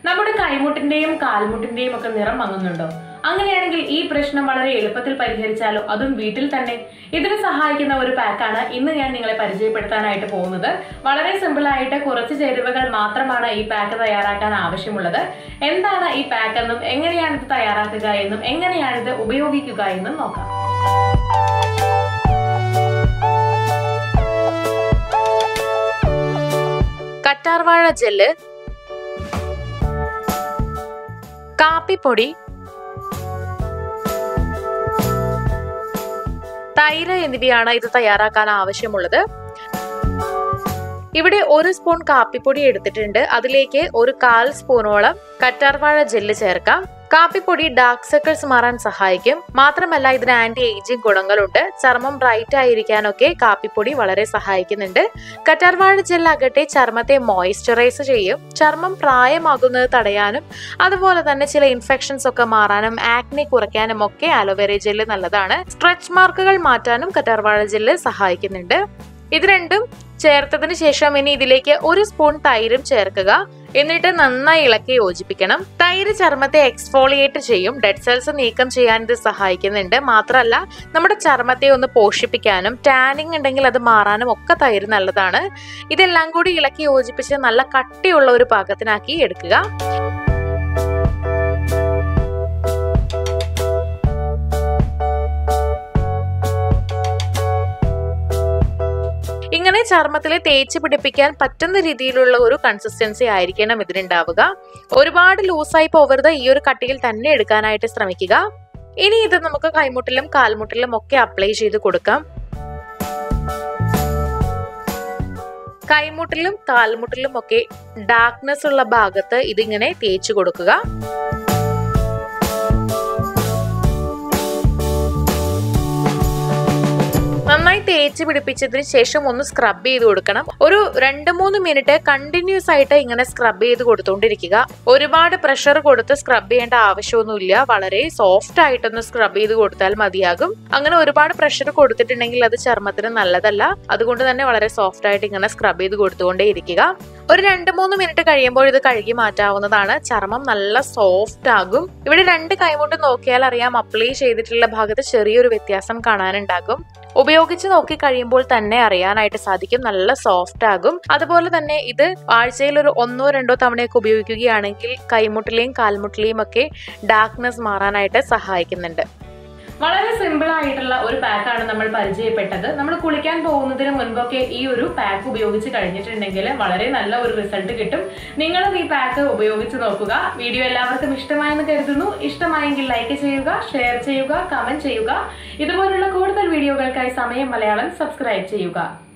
നമ്മുടെ കൈമുട്ടിന്റെയും കാൽമുട്ടിന്റെയും ഒക്കെ നിറം മങ്ങുന്നുണ്ടോ അങ്ങനെയാണെങ്കിൽ ഈ പ്രശ്നം വളരെ എളുപ്പത്തിൽ പരിഹരിച്ചാലോ അതും വീട്ടിൽ തന്നെ ഇതിന് സഹായിക്കുന്ന ഒരു പാക്കാണ് ഇന്ന് ഞാൻ നിങ്ങളെ പരിചയപ്പെടുത്താനായിട്ട് പോകുന്നത് വളരെ സിമ്പിൾ ആയിട്ട് കുറച്ച് ചേരുവകൾ മാത്രമാണ് ഈ പാക്ക് തയ്യാറാക്കാൻ ആവശ്യമുള്ളത് എന്താണ് ഈ പാക്ക് എന്നും എങ്ങനെയാണ് ഇത് തയ്യാറാക്കുക എന്നും എങ്ങനെയാണ് ഇത് ഉപയോഗിക്കുക എന്നും നോക്കാം കറ്റാർവാഴ ജെല്ല് കാപ്പിപ്പൊടി തൈര് എന്നിവയാണ് ഇത് തയ്യാറാക്കാൻ ആവശ്യമുള്ളത് ഇവിടെ ഒരു സ്പൂൺ കാപ്പിപ്പൊടി എടുത്തിട്ടുണ്ട് അതിലേക്ക് ഒരു കാൽ സ്പൂണോളം കറ്റാർവാഴ ജെല്ല് ചേർക്കാം കാപ്പിപ്പൊടി ഡാർക്ക് സർക്കിൾസ് മാറാൻ സഹായിക്കും മാത്രമല്ല ഇതിന് ആന്റി ഏജിങ് ഗുണങ്ങളുണ്ട് ചർമ്മം ബ്രൈറ്റ് ആയിരിക്കാനൊക്കെ കാപ്പിപ്പൊടി വളരെ സഹായിക്കുന്നുണ്ട് കറ്റാർവാഴ ജെല്ലാകട്ടെ ചർമ്മത്തെ മോയ്സ്ചറൈസ് ചെയ്യും ചർമ്മം പ്രായമാകുന്നത് തടയാനും അതുപോലെ തന്നെ ചില ഇൻഫെക്ഷൻസ് ഒക്കെ മാറാനും ആക്നെ കുറയ്ക്കാനും ഒക്കെ ആലോവേര ജെല്ല് നല്ലതാണ് സ്ട്രെച്ച് മാർക്കുകൾ മാറ്റാനും കറ്റാർവാഴ ജെല്ല് സഹായിക്കുന്നുണ്ട് ഇത് രണ്ടും ചേർത്തതിന് ശേഷം ഇനി ഇതിലേക്ക് ഒരു സ്പൂൺ തൈരും ചേർക്കുക എന്നിട്ട് നന്നായി ഇളക്കി യോജിപ്പിക്കണം തൈര് ചർമ്മത്തെ എക്സ്ഫോളിയേറ്റ് ചെയ്യും ഡെഡ് സെൽസ് നീക്കം ചെയ്യാൻ ഇത് സഹായിക്കുന്നുണ്ട് മാത്രമല്ല നമ്മുടെ ചർമ്മത്തെ ഒന്ന് പോഷിപ്പിക്കാനും ടാനിങ് ഉണ്ടെങ്കിൽ അത് മാറാനും ഒക്കെ തൈര് നല്ലതാണ് ഇതെല്ലാം കൂടി ഇളക്കി യോജിപ്പിച്ച് നല്ല കട്ടിയുള്ള ഒരു പാകത്തിനാക്കി എടുക്കുക ഇങ്ങനെ ചർമ്മത്തിൽ തേച്ച് പിടിപ്പിക്കാൻ പറ്റുന്ന രീതിയിലുള്ള ഒരു കൺസിസ്റ്റൻസി ആയിരിക്കണം ഇതിനുണ്ടാവുക ഒരുപാട് ലൂസായി പോവരുത് ഈ ഒരു കട്ടിയിൽ തന്നെ എടുക്കാനായിട്ട് ശ്രമിക്കുക ഇനി ഇത് നമുക്ക് കൈമുട്ടിലും കാൽമുട്ടിലും ഒക്കെ അപ്ലൈ ചെയ്ത് കൊടുക്കാം കൈമുട്ടിലും കാൽമുട്ടിലും ഒക്കെ ഡാർക്ക്നെസ് ഉള്ള ഭാഗത്ത് ഇതിങ്ങനെ തേച്ച് കൊടുക്കുക നന്നായി തേച്ച് പിടിപ്പിച്ചതിന് ശേഷം ഒന്ന് സ്ക്രബ് ചെയ്ത് കൊടുക്കണം ഒരു രണ്ട് മൂന്ന് മിനിറ്റ് കണ്ടിന്യൂസ് ആയിട്ട് ഇങ്ങനെ സ്ക്രബ് ചെയ്ത് കൊടുത്തോണ്ടിരിക്കുക ഒരുപാട് പ്രഷർ കൊടുത്ത് സ്ക്രബ് ചെയ്യേണ്ട ആവശ്യമൊന്നുമില്ല വളരെ സോഫ്റ്റ് ആയിട്ടൊന്ന് സ്ക്രബ് ചെയ്ത് കൊടുത്താൽ മതിയാകും അങ്ങനെ ഒരുപാട് പ്രഷർ കൊടുത്തിട്ടുണ്ടെങ്കിൽ അത് ചർമ്മത്തിന് നല്ലതല്ല അതുകൊണ്ട് തന്നെ വളരെ സോഫ്റ്റ് ആയിട്ട് ഇങ്ങനെ സ്ക്രബ് ചെയ്ത് കൊടുത്തുകൊണ്ടേ ഇരിക്കുക ഒരു രണ്ട് മൂന്ന് മിനിറ്റ് കഴിയുമ്പോൾ ഇത് കഴുകി മാറ്റാവുന്നതാണ് ചർമ്മം നല്ല സോഫ്റ്റ് ആകും ഇവിടെ രണ്ട് കൈമുട്ട് നോക്കിയാൽ അറിയാം അപ്ലൈ ചെയ്തിട്ടുള്ള ഭാഗത്ത് ചെറിയൊരു വ്യത്യാസം കാണാനുണ്ടാകും ഉപയോഗിച്ച് നോക്കി കഴിയുമ്പോൾ തന്നെ അറിയാനായിട്ട് സാധിക്കും നല്ല സോഫ്റ്റ് ആകും അതുപോലെ തന്നെ ഇത് ആഴ്ചയിൽ ഒരു ഒന്നോ രണ്ടോ തവണയൊക്കെ ഉപയോഗിക്കുകയാണെങ്കിൽ കൈമുട്ടിലെയും കാൽമുട്ടിലെയും ഒക്കെ ഡാർക്ക്നെസ് മാറാനായിട്ട് സഹായിക്കുന്നുണ്ട് വളരെ സിമ്പിൾ ആയിട്ടുള്ള ഒരു പാക്കാണ് നമ്മൾ പരിചയപ്പെട്ടത് നമ്മൾ കുളിക്കാൻ പോകുന്നതിന് മുൻപൊക്കെ ഈ ഒരു പാക്ക് ഉപയോഗിച്ച് കഴിഞ്ഞിട്ടുണ്ടെങ്കിൽ വളരെ നല്ല ഒരു റിസൾട്ട് കിട്ടും നിങ്ങളും ഈ പാക്ക് ഉപയോഗിച്ച് നോക്കുക വീഡിയോ എല്ലാവർക്കും ഇഷ്ടമായെന്ന് കരുതുന്നു ഇഷ്ടമായെങ്കിൽ ലൈക്ക് ചെയ്യുക ഷെയർ ചെയ്യുക കമന്റ് ചെയ്യുക ഇതുപോലുള്ള കൂടുതൽ വീഡിയോകൾക്കായി സമയം മലയാളം സബ്സ്ക്രൈബ് ചെയ്യുക